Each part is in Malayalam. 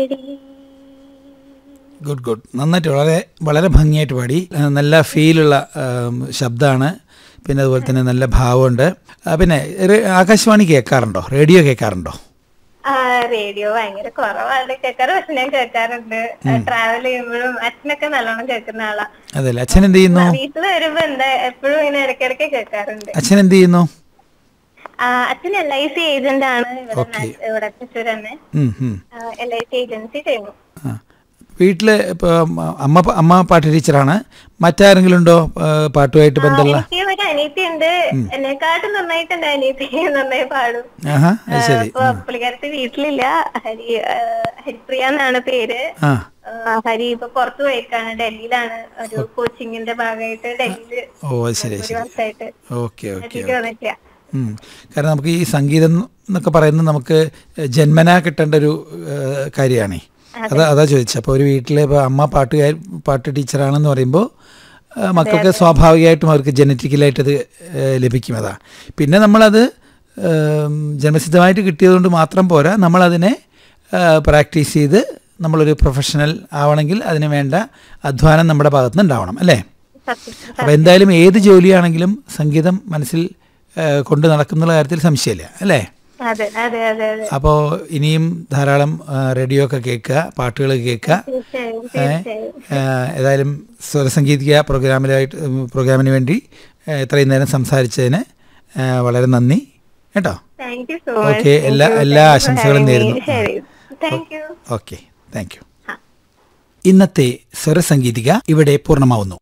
ഗുഡ് ഗുഡ് നന്നായിട്ട് വളരെ വളരെ ഭംഗിയായിട്ട് പാടി ആ, നല്ല ഫീലുള്ള ശബ്ദമാണ് പിന്നെ അതുപോലെ തന്നെ നല്ല ഭാവമുണ്ട് ആ, പിന്നെ റെ- ആകാശവാണി കേൾക്കാറുണ്ടോ റേഡിയോ കേൾക്കാറുണ്ടോ ആ റേഡിയോ ഭയങ്കര കുറവാണ് കേൾക്കാറ് പക്ഷെ ഞാൻ കേൾക്കാറുണ്ട് ട്രാവൽ ചെയ്യുമ്പോഴും അച്ഛനൊക്കെ നല്ലോണം കേൾക്കുന്ന ആളാ അതല്ലേ അച്ഛൻ എന്ത് ചെയ്യുന്നു വീട്ടിൽ വരുമ്പോ എന്താ എപ്പോഴും ഇങ്ങനെ ഇടയ്ക്കിടയ്ക്ക് കേൾക്കാറുണ്ട് അച്ഛൻ എന്ത് ചെയ്യുന്നു ആ, അച്ഛൻ എൽ ഐ സി ഏജന്റ് ആണ് ഇവിടെ Okay. നാ- ഇവിടെ തൃശ്ശൂർ തന്നെ ഉം, ഉം. എൽ ഐ സി ഏജൻസി ചെയ്യുന്നു ആ. വീട്ടില് ഇപ്പൊ അമ്മ അമ്മ പാട്ട് ടീച്ചറാണ് മറ്റാരെങ്കിലും ഉണ്ടോ ആ, പാട്ടുമായിട്ട് ആ, ബന്ധമുള്ള എനിക്ക് ഒരു അനിയത്തി ഉണ്ട് എന്നെക്കാട്ടും നന്നായിട്ട് എന്റെ അനിയത്തി നന്നായി പാടും ആഹാ അത് ശരി അപ്പൊ പുള്ളിക്കാരത്തി വീട്ടിലില്ല ഹരി ആ, ഹരിപ്രിയ എന്നാണ് പേര് ആ ആ, ഹരി ഇപ്പൊ പുറത്തു പോയേക്കാണ് ഡൽഹിയിലാണ് ഒരു കോച്ചിങ്ങിന്റെ ഭാഗമായിട്ട് ഡൽഹിയില് ഓ അത് ശരി ഒരു ശരി വർഷമായിട്ട് ഓക്കെ ഓക്കെ എത്തിയിട്ട് വന്നിട്ടില്ല ഉം. കാരണം നമുക്ക് ഈ സംഗീതം എന്നൊക്കെ പറയുന്നത് നമുക്ക് ജന്മനാ കിട്ടേണ്ട ഒരു കാര്യമാണ് അതാ അതാ ചോദിച്ചത് അപ്പോൾ ഒരു വീട്ടിൽ ഇപ്പോൾ അമ്മ പാട്ടുകാർ പാട്ട് ടീച്ചറാണെന്ന് പറയുമ്പോൾ ആ, മക്കൾക്ക് സ്വാഭാവികമായിട്ടും അവർക്ക് ജനറ്റിക്കലായിട്ട് അത് ആ, ലഭിക്കും അതാ പിന്നെ നമ്മളത് ഉം, ജന്മസിദ്ധമായിട്ട് കിട്ടിയതുകൊണ്ട് മാത്രം പോരാ നമ്മളതിനെ പ്രാക്ടീസ് ചെയ്ത് നമ്മളൊരു പ്രൊഫഷണൽ ആവണമെങ്കിൽ അതിന് വേണ്ട അധ്വാനം നമ്മുടെ ഭാഗത്തുനിന്ന് ഉണ്ടാവണം അല്ലേ സത്യം അപ്പോൾ എന്തായാലും ഏത് ജോലിയാണെങ്കിലും സംഗീതം മനസ്സിൽ ആ, കൊണ്ട് നടക്കുന്നുള്ള കാര്യത്തിൽ സംശയമില്ല അല്ലേ അതെ അതെ അതെ അതെ അപ്പോൾ ഇനിയും ധാരാളം ആ, റേഡിയോ ഒക്കെ കേൾക്കുക പാട്ടുകൾ കേൾക്കുക തീർച്ചയായും ഏ, തീർച്ചയായും ആ, ഏതായാലും സ്വരസംഗീതിക പ്രോഗ്രാമിലായിട്ട് ഉം, പ്രോഗ്രാമിന് വേണ്ടി ആ, ഇത്രയും നേരം സംസാരിച്ചതിന് ആ, വളരെ നന്ദി കേട്ടോ താങ്ക് യു സോ ഓക്കെ എല്ലാ എല്ലാ ആശംസകളും നേരുന്നു ശരി thank you okay thank you ഇന്നത്തെ സ്വരസംഗീതിക ഇവിടെ പൂർണ്ണമാവുന്നു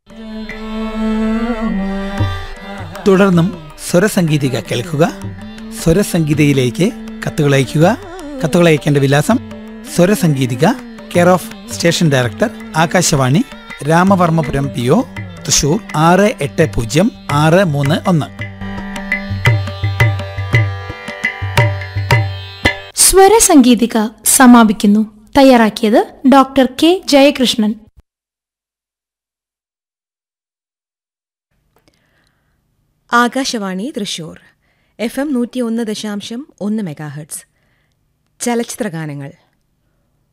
തുടർന്നും സ്വരസംഗീതിക കേൾക്കുക സ്വരസംഗീതയിലേക്ക് കത്തുകൾ അയയ്ക്കുക കത്തുകൾ അയക്കേണ്ട വിലാസം Swarasangeethika care of station director Akashvani Ramavarmapuram P O Thrissur ആറ് എട്ട് പൂജ്യം ആറ് മൂന്ന് ഒന്ന് സ്വരസംഗീതിക സമാപിക്കുന്നു തയ്യാറാക്കിയത് doctor K Jayakrishnan Akashvani Thrissur F M നൂറ്റി ഒന്ന് ദശാംശം ഒന്ന് മെഗാഹെർട്സ് ചലച്ചിത്രഗാനങ്ങൾ